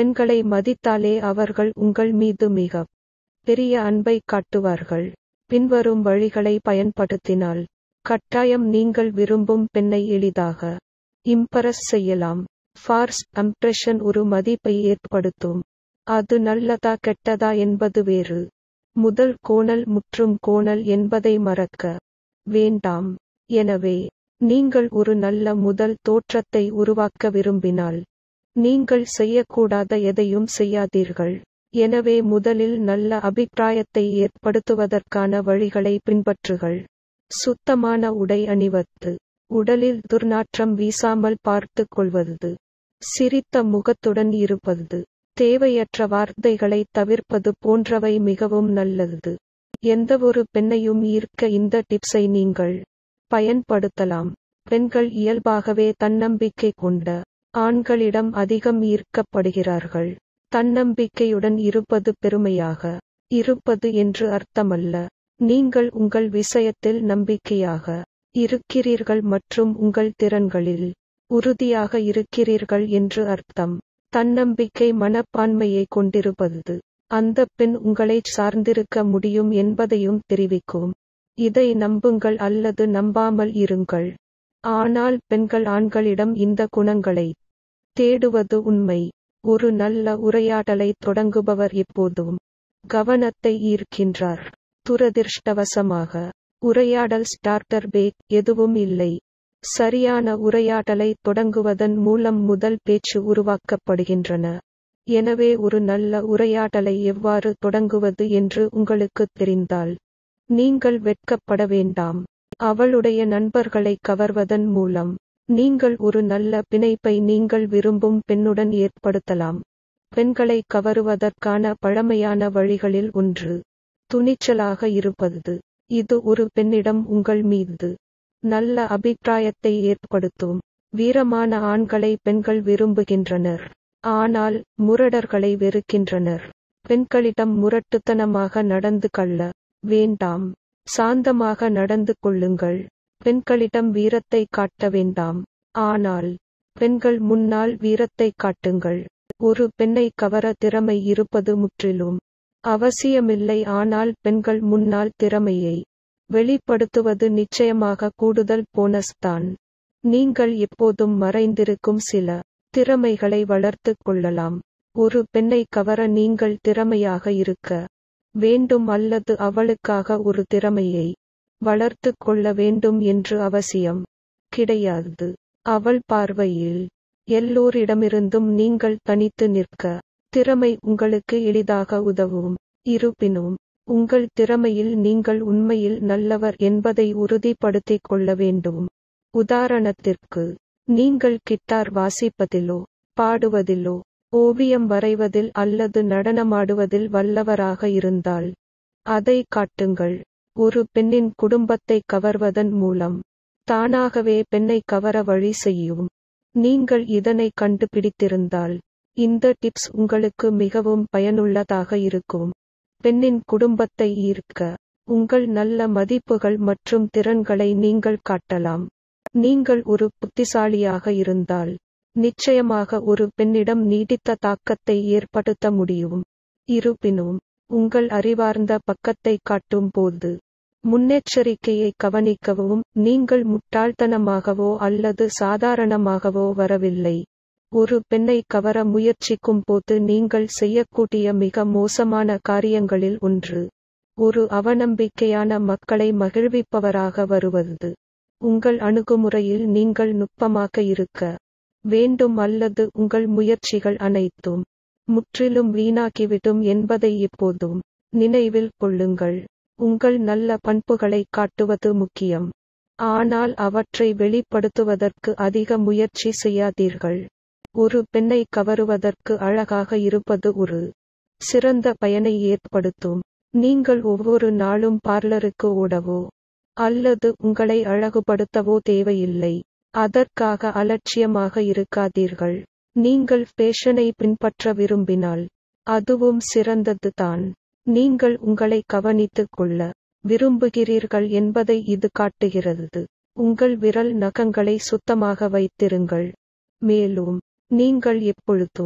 பெண்களை மதித்தாலே அவர்கள் உங்கள் மீது மிக பெரிய அன்பை காட்டுவார்கள் பின்வரும் வழிகளை பயன்படுத்தினால் கட்டாயம் நீங்கள் விரும்பும் பெண்ணை எளிதாக இம்ப்ரஸ் செய்யலாம் ஃபார்ஸ் அம்ப்ரெஷன் ஒரு மதிப்பை ஏற்படுத்தும் அது நல்லதா கெட்டதா என்பது வேறு முதல் கோணல் முற்றும் கோணல் என்பதை மறக்க வேண்டாம் எனவே நீங்கள் ஒரு நல்ல முதல் தோற்றத்தை உருவாக்க விரும்பினால் நீங்கள் செய்யக்கூடாத எதையும் செய்யாதீர்கள் எனவே முதலில் நல்ல அபிப்பிராயத்தை ஏற்படுத்துவதற்கான வழிகளை பின்பற்றுகள் சுத்தமான உடை அணிவது உடலில் துர்நாற்றம் வீசாமல் பார்த்து கொள்வது சிரித்த முகத்துடன் இருப்பது தேவையற்ற வார்த்தைகளை தவிர்ப்பது போன்றவை மிகவும் நல்லது எந்தவொரு பெண்ணையும் ஈர்க்க இந்த டிப்ஸை நீங்கள் பயன்படுத்தலாம் பெண்கள் இயல்பாகவே தன்னம்பிக்கை கொண்ட ஆண்களிடம் அதிகம் ஈர்க்கப்படுகிறார்கள் தன்னம்பிக்கையுடன் இருப்பது பெருமையாக இருப்பது என்று அர்த்தமல்ல நீங்கள் உங்கள் விஷயத்தில் நம்பிக்கையாக இருக்கிறீர்கள் மற்றும் உங்கள் திறன்களில் உறுதியாக இருக்கிறீர்கள் என்று அர்த்தம் தன்னம்பிக்கை மனப்பான்மையை கொண்டிருப்பது அந்த பெண் உங்களை சார்ந்திருக்க முடியும் என்பதையும் தெரிவிக்கும் இதை நம்புங்கள் அல்லது நம்பாமல் இருங்கள் ஆனால் பெண்கள் ஆண்களிடம் இந்த குணங்களை தேடுவது உண்மை ஒரு நல்ல உரையாடலை தொடங்குபவர் எப்போதும் கவனத்தை ஈர்க்கின்றார் துரதிர்ஷ்டவசமாக உரையாடல் ஸ்டார்டர் பேக் எதுவும் இல்லை சரியான உரையாடலை தொடங்குவதன் மூலம் முதல் பேச்சு உருவாக்கப்படுகின்றன எனவே ஒரு நல்ல உரையாடலை எவ்வாறு தொடங்குவது என்று உங்களுக்குத் தெரிந்தால் நீங்கள் வெட்கப்பட வேண்டாம் அவளுடைய நண்பர்களை கவர்வதன் மூலம் நீங்கள் ஒரு நல்ல பிணைப்பை நீங்கள் விரும்பும் பெண்ணுடன் ஏற்படுத்தலாம் பெண்களை கவருவதற்கான பழமையான வழிகளில் ஒன்று துணிச்சலாக இருப்பது இது ஒரு பெண்ணிடம் உங்கள் மீது நல்ல அபிப்பிராயத்தை ஏற்படுத்தும் வீரமான ஆண்களை பெண்கள் விரும்புகின்றனர் ஆனால் முரடர்களை வெறுக்கின்றனர் பெண்களிடம் முரட்டுத்தனமாக நடந்து கொள்ள வேண்டாம் சாந்தமாக நடந்து கொள்ளுங்கள் பெண்களிடம் வீரத்தை காட்ட வேண்டாம் ஆனால் பெண்கள் முன்னால் வீரத்தை காட்டுங்கள் ஒரு பெண்ணை கவர திறமை இருப்பது முற்றிலும் அவசியமில்லை ஆனால் பெண்கள் முன்னால் திறமையை வெளிப்படுத்துவது நிச்சயமாக கூடுதல் போனஸ் தான் நீங்கள் எப்போதும் மறைந்திருக்கும் சில திறமைகளை வளர்த்துக் கொள்ளலாம் ஒரு பெண்ணை கவர நீங்கள் திறமையாக இருக்க வேண்டும் அல்லது அவளுக்காக ஒரு திறமையை வளர்த்துக் கொள்ள வேண்டும் என்று அவசியம் கிடையாது அவள் பார்வையில் எல்லோரிடமிருந்தும் நீங்கள் தனித்து நிற்க திறமை உங்களுக்கு எளிதாக உதவும் இருப்பினும் உங்கள் திறமையில் நீங்கள் உண்மையில் நல்லவர் என்பதை உறுதிப்படுத்திக் கொள்ள வேண்டும் உதாரணத்திற்கு நீங்கள் கிட்டார் வாசிப்பதிலோ பாடுவதிலோ ஓவியம் வரைவதில் அல்லது நடனமாடுவதில் வல்லவராக இருந்தால் அதை காட்டுங்கள் ஒரு பெண்ணின் குடும்பத்தை கவர்வதன் மூலம் தானாகவே பெண்ணை கவர வழி செய்யும் நீங்கள் இதனை கண்டுபிடித்திருந்தால் இந்த டிப்ஸ் உங்களுக்கு மிகவும் பயனுள்ளதாக இருக்கும் பெண்ணின் குடும்பத்தை ஈர்க்க உங்கள் நல்ல மதிப்புகள் மற்றும் திறன்களை நீங்கள் காட்டலாம் நீங்கள் ஒரு புத்திசாலியாக இருந்தால் நிச்சயமாக ஒரு பெண்ணிடம் நீடித்த தாக்கத்தை ஏற்படுத்த முடியும் இருப்பினும் உங்கள் அறிவார்ந்த பக்கத்தை காட்டும் போது முன்னெச்சரிக்கையை கவனிக்கவும் நீங்கள் முட்டாள்தனமாகவோ அல்லது சாதாரணமாகவோ வரவில்லை ஒரு பெண்ணை கவர முயற்சிக்கும் போது நீங்கள் செய்யக்கூடிய மிக மோசமான காரியங்களில் ஒன்று ஒரு அவநம்பிக்கையான மக்களை மகிழ்விப்பவராக வருவது உங்கள் அணுகுமுறையில் நீங்கள் நுட்பமாக இருக்க வேண்டும் அல்லது உங்கள் முயற்சிகள் அனைத்தும் முற்றிலும் வீணாக்கிவிடும் என்பதை எப்போதும் நினைவில் கொள்ளுங்கள் உங்கள் நல்ல பண்புகளை காட்டுவது முக்கியம் ஆனால் அவற்றை வெளிப்படுத்துவதற்கு அதிக முயற்சி செய்யாதீர்கள் ஒரு பெண்ணை கவருவதற்கு அழகாக இருப்பது ஒரு சிறந்த பயனை ஏற்படுத்தும் நீங்கள் ஒவ்வொரு நாளும் பார்லருக்கு ஓடவோ அல்லது உங்களை அழகுபடுத்தவோ தேவையில்லை அதற்காக அலட்சியமாக இருக்காதீர்கள் நீங்கள் ஃபேஷனை பின்பற்ற விரும்பினால் அதுவும் சிறந்தது தான் நீங்கள் உங்களை கவனித்துக் கொள்ள விரும்புகிறீர்கள் என்பதை இது காட்டுகிறது உங்கள் விரல் நகங்களை சுத்தமாக வைத்திருங்கள் மேலும் நீங்கள் எப்பொழுதும்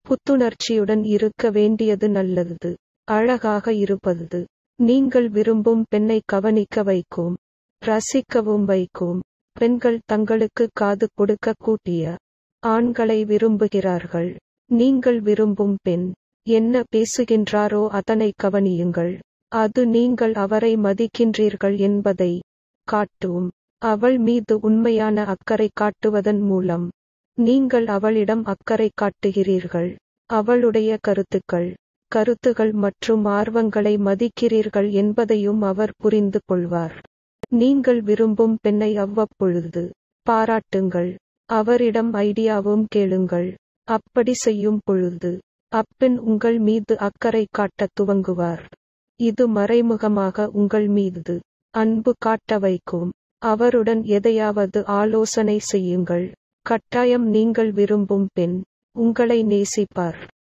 புத்துணர்ச்சியுடன் இருக்க வேண்டியது நல்லது அழகாக இருப்பது நீங்கள் விரும்பும் பெண்ணை கவனிக்க வைக்கும் ரசிக்கவும் வைக்கும் பெண்கள் தங்களுக்கு காது கொடுக்க கூட்டிய ஆண்களை விரும்புகிறார்கள் நீங்கள் விரும்பும் பெண் என்ன பேசுகின்றாரோ அதனை கவனியுங்கள் அது நீங்கள் அவரை மதிக்கின்றீர்கள் என்பதை காட்டும் அவள் மீது உண்மையான அக்கறை காட்டுவதன் மூலம் நீங்கள் அவளிடம் அக்கறை காட்டுகிறீர்கள் அவளுடைய கருத்துக்கள் கருத்துகள் மற்றும் ஆர்வங்களை மதிக்கிறீர்கள் என்பதையும் அவர் புரிந்து கொள்வார் நீங்கள் விரும்பும் பெண்ணை அவ்வப்பொழுது பாராட்டுங்கள் அவரிடம் ஐடியாவும் கேளுங்கள் அப்படி செய்யும் பொழுது அப்பெண் உங்கள் மீது அக்கறை காட்டத் துவங்குவார் இது மறைமுகமாக உங்கள் மீது அன்பு காட்ட வைக்கும் அவருடன் எதையாவது ஆலோசனை செய்யுங்கள் கட்டாயம் நீங்கள் விரும்பும் பெண் உங்களை நேசிப்பார்